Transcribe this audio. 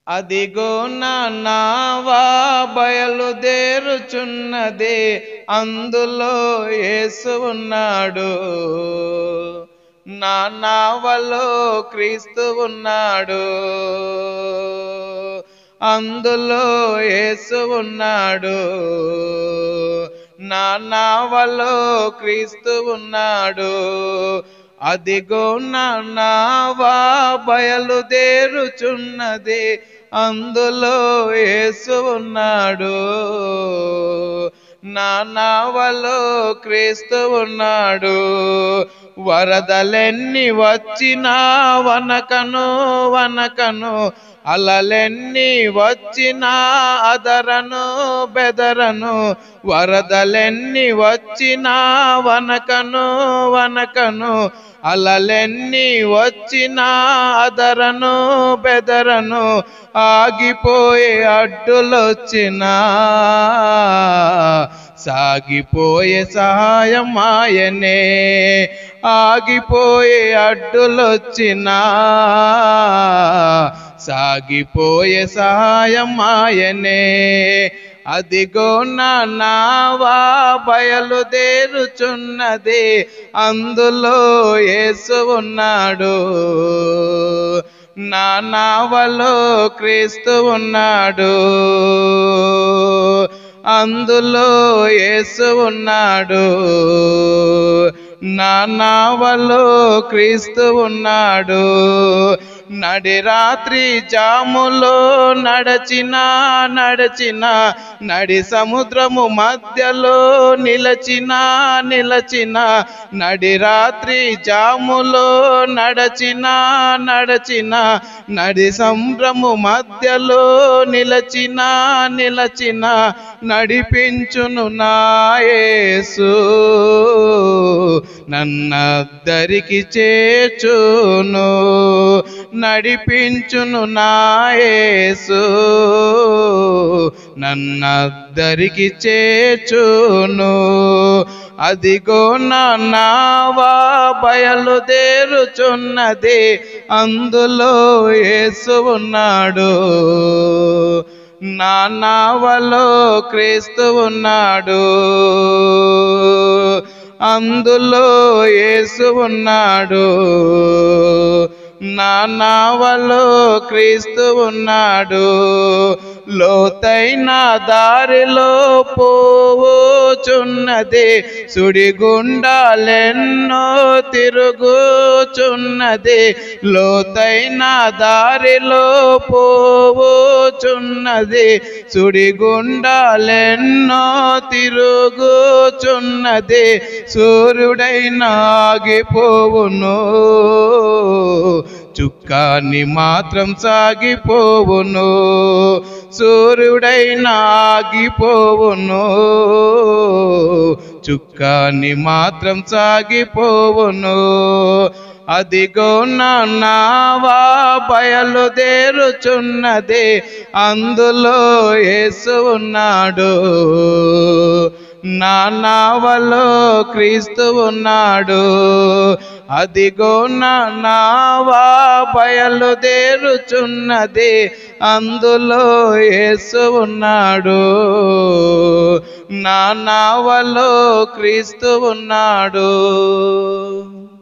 అదిగో నా నావా బయలుదేరుచున్నది అందులో యేసు ఉన్నాడు నా నావలో క్రీస్తు ఉన్నాడు అందులో యేసు ఉన్నాడు నా నావలో క్రీస్తు ఉన్నాడు అదిగో నా నావా బయలుదేరుచున్నది అందులో యేసు ఉన్నాడు నా నావలో క్రీస్తు ఉన్నాడు వరదలెన్ని వచ్చినా వనకను వనకను అలలెన్ని వచ్చినా అదరను బెదరను వరదలెన్ని వచ్చినా వనకను వనకను అలలెన్ని వచ్చినా అదరను బెదరను ఆగిపోయే అడ్డులొచ్చినా సాగిపోయే సహాయం ఆయనే ఆగిపోయే అడ్డులొచ్చినా సాగిపోయే సహాయం ఆయనే అదిగో నా నావా బయలుదేరుచున్నది అందులో యేసు ఉన్నాడు నా నావలో క్రీస్తు ఉన్నాడు అందులో యేసు ఉన్నాడు నా నావలో క్రీస్తు ఉన్నాడు నడి రాత్రి జాములో నడచిన నడచిన నడి సముద్రము మధ్యలో నిలచిన నిలచిన నడి రాత్రి జాములో నడచిన నడచిన నడి సముద్రము మధ్యలో నిలచిన నిలచిన నడిపించును నాయేసు నన్నద్దరికి చేచును నడిపించును నాయేసు నన్నద్దరికి చేచును అదిగో నా నావా బయలుదేరుచున్నది అందులో యేసు ఉన్నాడు నా నావలో క్రీస్తు ఉన్నాడు అందులో యేసు ఉన్నాడు నా నావలో క్రీస్తు ఉన్నాడు లోతైన దారిలో పోవుచున్నది సుడిగుండాలెన్నో తిరుగుచున్నది లోతైన దారిలో పోవుచున్నది సుడిగుండాలెన్నో తిరుగుచున్నది సూర్యుడైన ఆగిపోవును చుక్కాని మాత్రం సాగిపోవును సూర్యుడైన ఆగిపోవును చుక్కాని మాత్రం సాగిపోవును అదిగో నా నావా బయలుదేరుచున్నది అందులో యేసు ఉన్నాడు నా నావలో క్రీస్తు ఉన్నాడు అదిగో నా నావా బయలుదేరుచున్నది అందులో యేసు ఉన్నాడు నా నావలో క్రీస్తు ఉన్నాడు